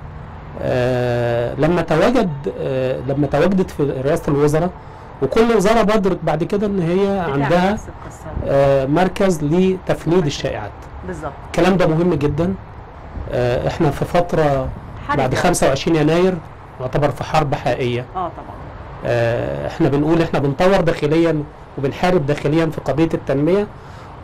آه لما تواجد آه لما تواجدت في رئاسه الوزراء وكل وزاره بدرت بعد كده ان هي بتعمل عندها نفس القصة. آه مركز لتفنيد الشائعات بالظبط الكلام ده مهم جدا آه، احنا في فترة حرب بعد يعني. 25 يناير نعتبر في حرب حقيقية اه طبعا آه، احنا بنقول احنا بنطور داخليا وبنحارب داخليا في قضية التنمية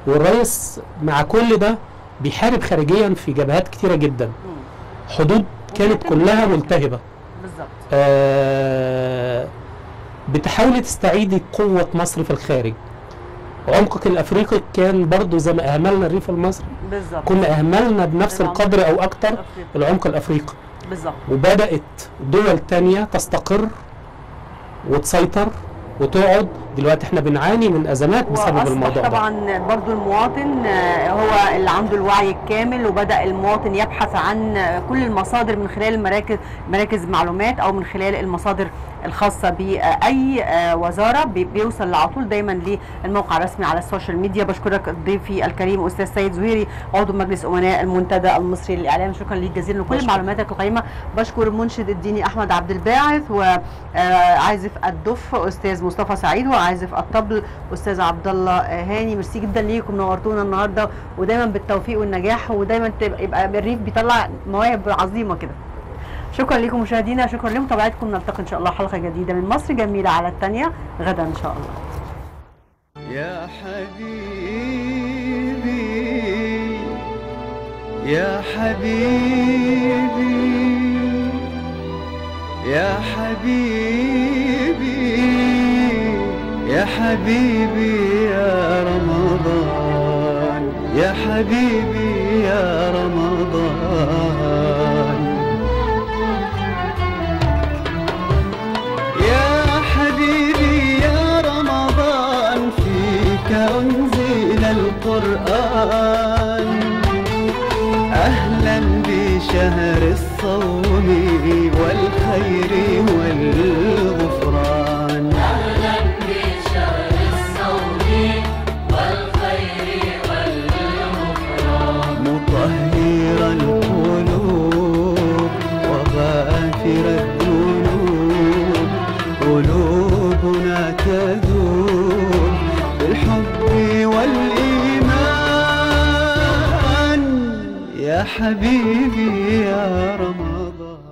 والرئيس مع كل ده بيحارب خارجيا في جبهات كتيرة جدا مم. حدود كانت كلها ملتهبه بالظبط آه، بتحاولي تستعيدي قوة مصر في الخارج عمقك الأفريقي كان برضو زي ما أهملنا الريف المصري بالظبط كنا أهملنا بنفس العمق القدر أو أكتر الأفريقي. العمق الأفريقي بالظبط وبدأت دول تانية تستقر وتسيطر وتقعد دلوقتي احنا بنعاني من أزمات بسبب وأصبح الموضوع ده طبعا برضو المواطن آه، هو اللي عنده الوعي الكامل وبدا المواطن يبحث عن آه، كل المصادر من خلال المراكز مراكز معلومات او من خلال المصادر الخاصه باي آه، وزاره بي- بيوصل على طول دايما للموقع الرسمي على السوشيال ميديا بشكرك ضيفي الكريم استاذ سيد زهيري عضو مجلس امناء المنتدى المصري للاعلام شكرا ليك جزيلا لكل بشكر. معلوماتك القيمه بشكر المنشد الديني احمد عبد الباعث وعازف الدف استاذ مصطفى سعيد وعازف الطبل استاذ عبد الله آه، هاني ميرسي جدا ليكم نورتونا النهارده ودايما بالتوفيق والنجاح ودايما تبقى يبقى الريف بيطلع مواهب عظيمه كده شكرا لكم مشاهدينا شكرا لمتابعتكم نلتقي ان شاء الله حلقه جديده من مصر جميله على الثانيه غدا ان شاء الله يا حبيبي يا حبيبي يا حبيبي يا حبيبي يا رمضان يا حبيبي يا رمضان يا حبيبي يا رمضان فيك أنزل القرآن أهلا بشهر الصوم والخير والغفران مطهر القلوب وغافر الذنوب قلوبنا تذوب بالحب والإيمان يا حبيبي يا رمضان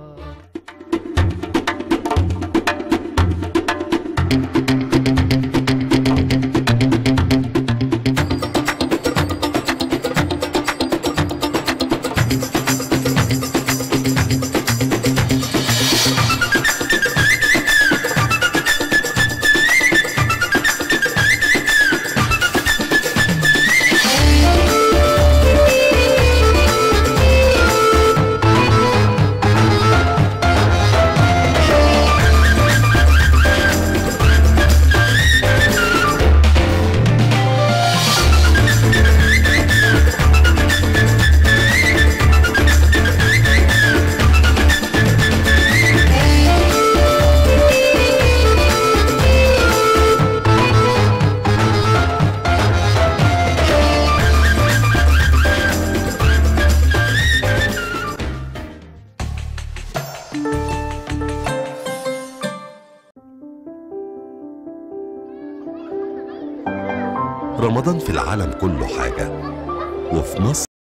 رمضان في العالم كله حاجة وفي مصر